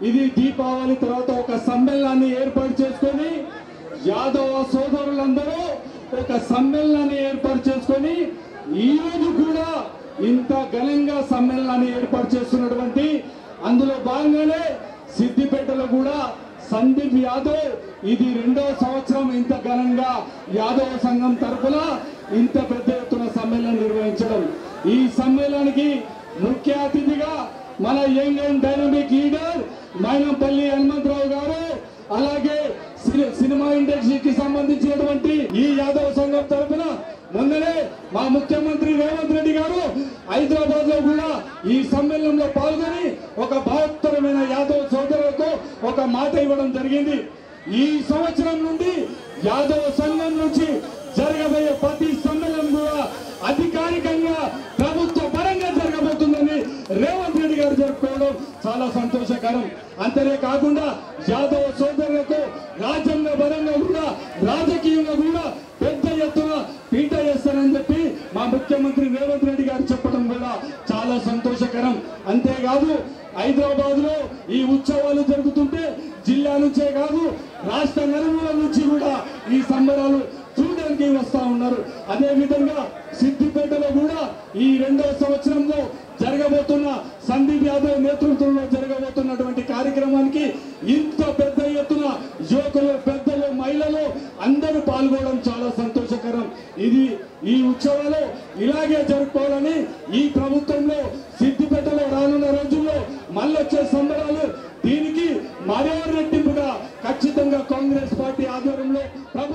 ఇది దీపావళి తర్వాత ఒక సమ్మేళనాన్ని ఏర్పాటు చేసుకొని యాదవ సోదరులందరూ ఒక సమ్మేళనాన్ని ఏర్పాటు చేసుకొని ఈ రోజు కూడా ఇంత ఘనంగా సమ్మేళనాన్ని ఏర్పాటు చేస్తున్నటువంటి అందులో భాగంగానే సిద్దిపేటలో కూడా సందీప్ యాదవ్ ఇది రెండో సంవత్సరం ఇంత ఘనంగా యాదవ్ సంఘం తరఫున ఇంత పెద్ద ఎత్తున సమ్మేళనం నిర్వహించడం ఈ సమ్మేళనానికి ముఖ్య అతిథిగా మన young and dynamic leader Mynampally Hanumantha Rao గారు అలాగే సి- సినిమా ఇండస్ట్రీకి సంబంధించినటువంటి ఈ యాదవ్ సంఘం తరఫున మొన్ననే మా ముఖ్యమంత్రి రేవంత్ రెడ్డి గారు హైదరాబాద్ లో కూడా ఈ సమ్మేళనంలో పాల్గొని ఒక బహత్తరమైన యాదవ్ సోదరులకు ఒక మాట ఇవ్వడం జరిగింది ఈ సంవత్సరం నుండి యాదవ్ సంఘం నుంచి జరగబోయే ప్రతి సమ్మేళనం కూడా అధికారికంగా ప్రభుత్వ పరంగా జరగబోతుందని రేవంత్ రెడ్డి గారు జరుపుకోవడం చాలా సంతోషకరం అంతనే కాకుండా యాదవ సోదరులకు రాజ్యాంగ పరంగా కూడా రాజకీయంగా కూడా పెద్ద ఎత్తున పీట చేస్తానని చెప్పి మా ముఖ్యమంత్రి రేవంత్ రెడ్డి గారు చెప్పడం కూడా చాలా సంతోషకరం అంతేకాదు హైదరాబాద్ లో ఈ ఉత్సవాలు జరుగుతుంటే జిల్లా నుంచే కాదు రాష్ట్ర నలుమూల నుంచి కూడా ఈ సంబరాలు చూడడానికి వస్తా ఉన్నారు అదే విధంగా సిద్దిపేటలో కూడా ఈ రెండవ సంవత్సరంలో జరగబోతున్న సందీప్ యాదవ్ నేతృత్వంలో జరగబోతున్నటువంటి కార్యక్రమానికి ఇంత పెద్ద ఎత్తున యువకులు పెద్దలు మహిళలు అందరూ పాల్గొనడం చాలా సంతోషకరం ఇది ఈ ఉత్సవాలు ఇలాగే జరుపుకోవాలని ఈ ప్రభుత్వంలో సిద్దిపేటలో రానున్న రోజుల్లో మళ్ళొచ్చే సంబరాలు దీనికి మరో రెట్టింపుగా ఖచ్చితంగా కాంగ్రెస్ పార్టీ ఆధ్వర్యంలో ప్రభుత్వం